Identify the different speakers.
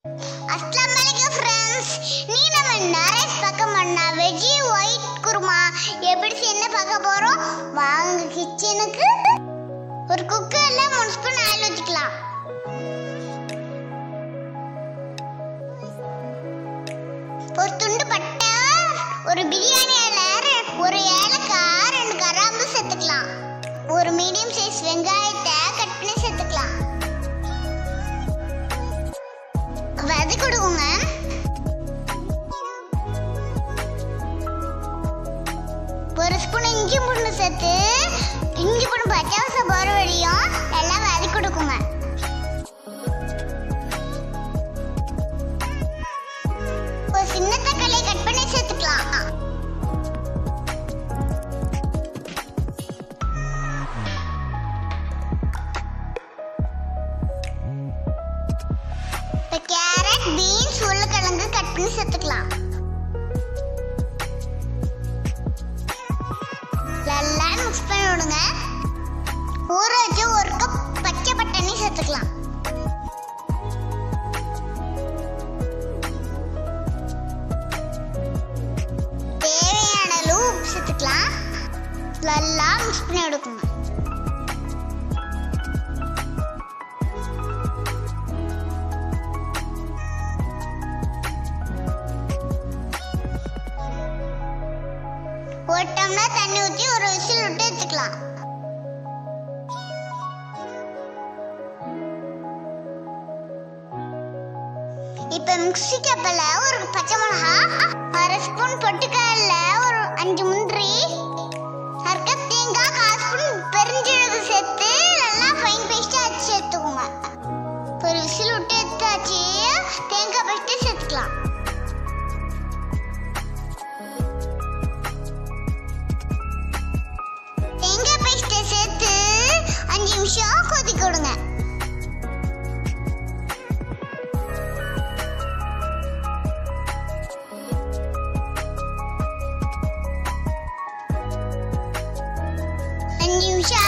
Speaker 1: அஸ்லாம் வலைக்கும் ஃப்ரெண்ட்ஸ் நீ நம்ம நரேஷ் பக்கம் பண்ண வெஜ்ஜி ஒயிட் குருமா எப்படி செய்யணும்னு பார்க்க போறோம் வாங்க கிச்சனுக்கு ஒரு குக்கர்ல மூணு ஸ்பூன் ஆயில் ஊற்றிக்கலாம் ஒரு துண்டு பட்டை ஒரு பிரியாணி இலை ரெ- ஒரு ஏலக்காய் ரெண்டு கராம்பு சேர்த்துக்கலாம் ஒரு மீடியம் சைஸ் வெங்காயத்தை கட் பண்ணி சேர்த்துக்கலாம் வதக்கி கொடுக்குங்க ஒரு ஸ்பூன் இஞ்சி பூண்டு சேர்த்து இஞ்சி பூண்டு பச்சை வாசம் போகிற வழியும் எல்லாம் வதக்கி கொடுக்குங்க ஒரு சின்ன தக்காளியை கட் பண்ணி சேர்த்துக்கலாம் இப்போ கேரட் பீன்ஸ் உருளைக்கிழங்கு கட் பண்ணி சேர்த்துக்கலாம் நல்லா மிக்ஸ் பண்ணி விடுங்க ஊற வச்சு ஒரு கப் பச்சை பட்டாணி சேர்த்துக்கலாம் தேவையான அளவு உப்பு சேர்த்துக்கலாம் நல்லா மிக்ஸ் பண்ணி விடுக்குங்க ஒரு டம்ளர் தண்ணி ஊற்றி ஒரு விசில் விட்டு எடுத்துக்கலாம் இப்ப மிக்ஸி கப்பில் ஒரு பச்சை மிளகா அரை ஸ்பூன் பொட்டுக்கடல ஒரு அஞ்சு முந்திரி அரை கப் தேங்காய் கால் ஸ்பூன் பெருஞ்சீரகு சேர்த்து நல்லா ஃபைன் பேஸ்ட்டாக அரைச்சி சேர்த்துக்கோங்க ஒரு விசில் விட்டு எடுத்தாச்சு தேங்காய் பேஸ்ட்டு சேர்த்துக்கலாம் தேங்காய் பேஸ்ட்டை சேர்த்து அஞ்சு நிமிஷம் கொதிக்க விடுங்க அஞ்சு நிமிஷம்